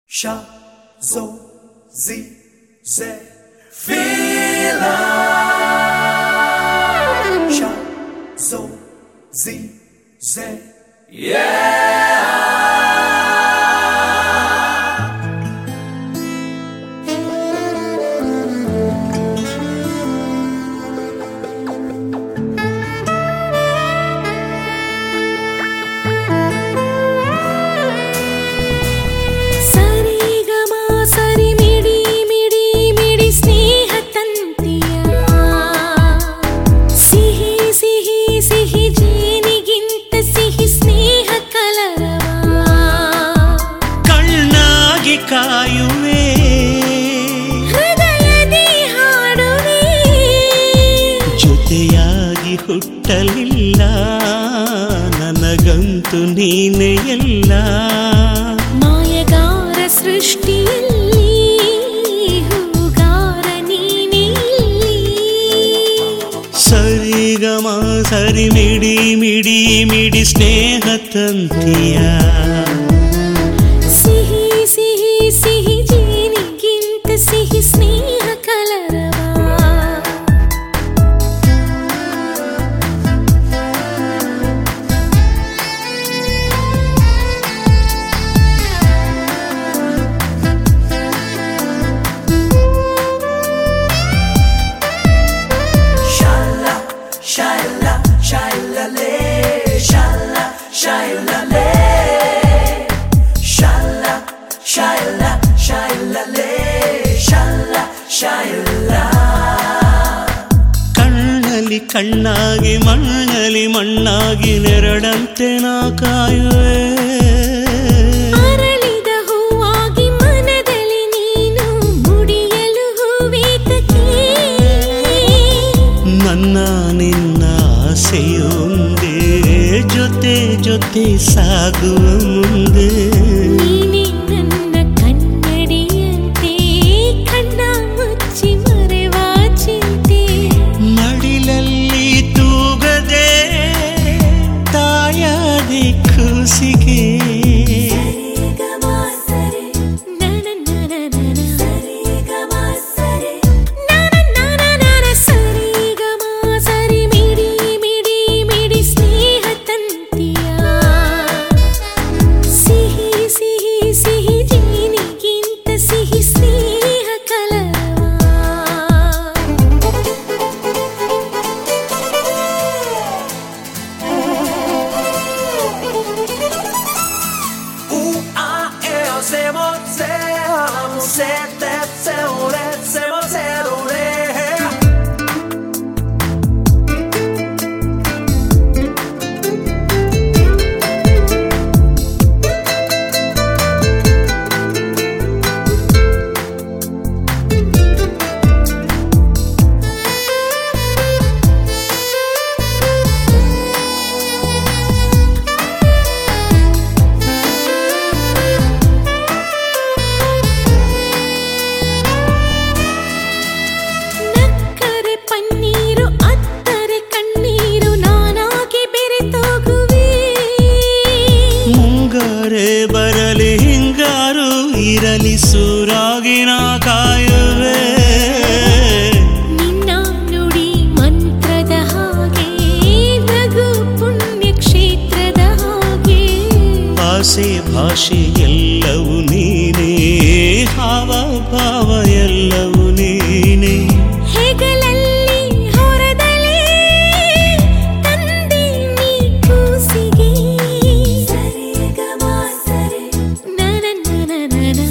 Sha, zo, zi, ze, fila. Sha, zo, zi, ze, yeah. ಸರಿಗಮ ಸರಿ ಮಿಡಿ ಮಿಡಿ ಮಿಡಿ ಸ್ನೇಹ ತಂತಿಯ ಸಿಹಿ ಸಿಹಿ ಸಿಹಿ ಜೇನಿಗಿಂತ ಸಿಹಿ ಸ್ನೇಹ ಕಲರವ ಕಣ್ಣಾಗಿ ಕಾಯುವೆ ಹೃದಯದಿ ಹಾಡುವೆ ಜೊತೆಯಾಗಿ ಹುಟ್ಟಲಿಲ್ಲ ನನಗಂತೂ ನೀನೆ ಎಲ್ಲ ಮಾಯಗಾರ ಸೃಷ್ಟಿಯಲ್ಲಿ ಹೂಗಾರ ನೀನೇ ಇಲ್ಲಿ. ಸರಿಗಮ ಸರಿ ಮಿಡಿ ಮಿಡಿ ಮಿಡಿ ಸ್ನೇಹ ತಂತಿಯ ಸಿಹಿ ಸಿಹಿ ಸಿಹಿ ಜೇನಿಗಿಂತ ಸಿಹಿ ಸ್ನೇಹ ಕಲರವ Shala, shala, shala, le. Shala, shala, le. Shala, shala, shala, le. Shala, shala. ಕಣ್ಣಲ್ಲಿ ಕಣ್ಣಾಗಿ ಮಣ್ಣಲ್ಲಿ ಮಣ್ಣಾಗಿ ನೆರಳಂತೆ ನಾ ಕಾಯುವೆ ಅರಳಿದ ಹೂವಾಗಿ ಮನದಲ್ಲಿ ನೀನು ಮುಡಿಯಲು ಹೂವೇತಕ್ಕೆ ನನ್ನ ನಿನ್ನ ಆಸೆಯೊಂದೇ ಜೊತೆ ಜೊತೆ ಸಾಗುವ ಮುಂದೆ ನೀನೇ ನನ್ನ ಕನ್ನಡಿಯಂತೆ ಕಣ್ಣ ಮುಚ್ಚಿ ಮರೆವ ಚಿಂತೆ ಮಡಿಲಲ್ಲಿ ತೂಗದೆ ತಾಯಾದಿ ಕೂಸಿಗೆ ಸಿಹಿ ಸ್ನೇಹ ಕಲರವ U, A, E, O, Z, Mo, Z, A, Mo, Z, T, Z, O, R, Z, Mo, Z, O, R. ನಕ್ಕರೆ paneer ಅತ್ತರೆ ಕಣ್ಣೀರು ನಾನಾಗಿ ಬೆರೆತೋಗುವೆ ಮುಂಗಾರೆ ಬರಲಿ ಹಿಂಗಾರು ಇರಲಿ ಸೂರಾಗಿ ನಾ ಕಾಯುವೆ ನಿನ್ನ ನುಡಿ ಮಂತ್ರದ ಹಾಗೆ ನಗು ಪುಣ್ಯ ಕ್ಷೇತ್ರದ ಹಾಗೆ ಆಸೆ ಭಾಷೆ ಎಲ್ಲವೂ ನೀನೇ ಹಾವ ಭಾವ ಎಲ್ಲವೂ ನೀನೇ ಹೆಗಲಲ್ಲಿ ಹೊರದಲೇ ತಂದೆ ನೀ ಕೂಸಿಗೆ ನನ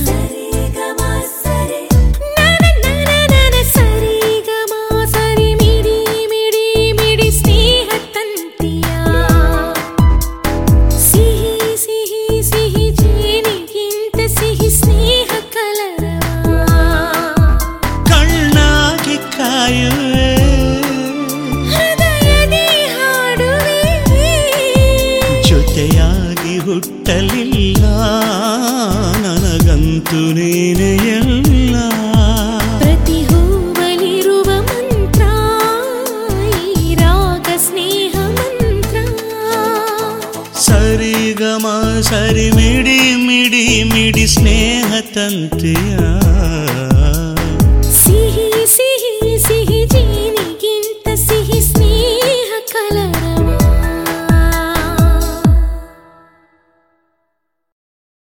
ಸರಿಗಮ ಸರಿ ಮಿಡಿ ಮಿಡಿ ಮಿಡಿ ಸ್ನೇಹ ತಂತಿಯ ಸಿಹಿ ಸಿಹಿ ಸಿಹಿ ಜೇನಿಗಿಂತ ಸಿಹಿ ಸ್ನೇಹ ಕಲರವ ಕಣ್ಣಾಗಿ ಕಾಯುವೆ ಹೃದಯದಿ ಹಾಡುವೆ ಜೊತೆಯಾಗಿ ಹುಟ್ಟಲಿಲ್ಲ ನನಗಂತೂ ನೀನೆ ಎಲ್ಲ ಪ್ರತಿ ಹೂವಲಿರುವ ಮಂತ್ರ ಈ ರಾಗ ಸ್ನೇಹ ಮಂತ್ರ ಸರಿಗಮ ಸರಿ ಮಿಡಿ ಮಿಡಿ ಮಿಡಿ ಮಿಡಿ ಸ್ನೇಹ ತಂತೆಯ